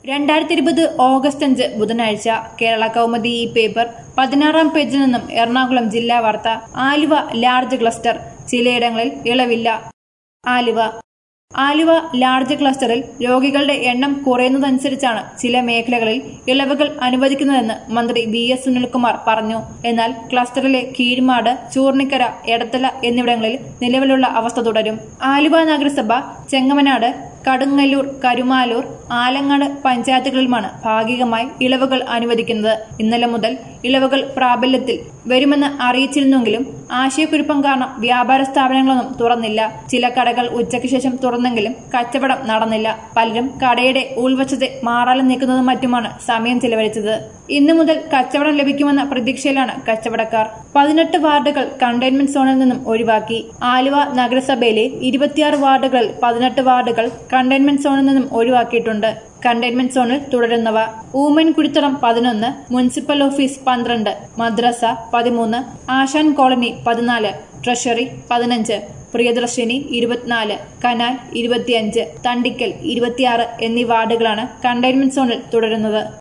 രണ്ടായിരത്തി ഇരുപത് ഓഗസ്റ്റ് അഞ്ച് ബുധനാഴ്ച കേരള കൗമുദി ഈ പേപ്പർ പതിനാറാം പേജിൽ നിന്നും എറണാകുളം ജില്ലാ വാർത്ത ആലുവ ലാർജ് ക്ലസ്റ്റർ ചിലയിടങ്ങളിൽ ഇളവില്ല ആലുവ ആലുവ ലാർജ് ക്ലസ്റ്ററിൽ രോഗികളുടെ എണ്ണം കുറയുന്നതനുസരിച്ചാണ് ചില മേഖലകളിൽ ഇളവുകൾ അനുവദിക്കുന്നതെന്ന് മന്ത്രി വി എസ് സുനിൽകുമാർ പറഞ്ഞു എന്നാൽ ക്ലസ്റ്ററിലെ കീഴ്മാട് ചൂർണിക്കര എടത്തല എന്നിവിടങ്ങളിൽ നിലവിലുള്ള അവസ്ഥ തുടരും ആലുവ നഗരസഭ ചെങ്ങമനാട് കടുങ്ങല്ലൂർ കരുമാലൂർ ആലങ്ങാട് പഞ്ചായത്തുകളിലുമാണ് ഭാഗികമായി ഇളവുകൾ അനുവദിക്കുന്നത് ഇന്നലെ മുതൽ ഇളവുകൾ പ്രാബല്യത്തിൽ വരുമെന്ന് അറിയിച്ചിരുന്നെങ്കിലും ആശയക്കുഴപ്പം കാരണം വ്യാപാര സ്ഥാപനങ്ങളൊന്നും തുറന്നില്ല ചില കടകൾ ഉച്ചയ്ക്ക് ശേഷം തുറന്നെങ്കിലും കച്ചവടം നടന്നില്ല പലരും കടയുടെ ഉൾവശത്തെ മാറാലം നീക്കുന്നതും മറ്റുമാണ് സമയം ചിലവഴിച്ചത് ഇന്നു മുതൽ കച്ചവടം ലഭിക്കുമെന്ന പ്രതീക്ഷയിലാണ് കച്ചവടക്കാർ പതിനെട്ട് വാർഡുകൾ കണ്ടെയ്ൻമെന്റ് സോണിൽ നിന്നും ഒഴിവാക്കി ആലുവ നഗരസഭയിലെ ഇരുപത്തിയാറ് വാർഡുകളിൽ പതിനെട്ട് വാർഡുകൾ കണ്ടെയ്ൻമെന്റ് സോണിൽ നിന്നും ഒഴിവാക്കിയിട്ടുണ്ട് കണ്ടെയ്ൻമെന്റ് സോണിൽ തുടരുന്നവ ഊമൻ കുടിത്തറം പതിനൊന്ന് മുനിസിപ്പൽ ഓഫീസ് പന്ത്രണ്ട് മദ്രസ പതിമൂന്ന് ആശാൻ കോളനി പതിനാല് ട്രഷറി പതിനഞ്ച് പ്രിയദർശിനി ഇരുപത്തിനാല് കനാൽ ഇരുപത്തിയഞ്ച് തണ്ടിക്കൽ ഇരുപത്തിയാറ് എന്നീ വാർഡുകളാണ് കണ്ടെയ്ൻമെന്റ് സോണിൽ തുടരുന്നത്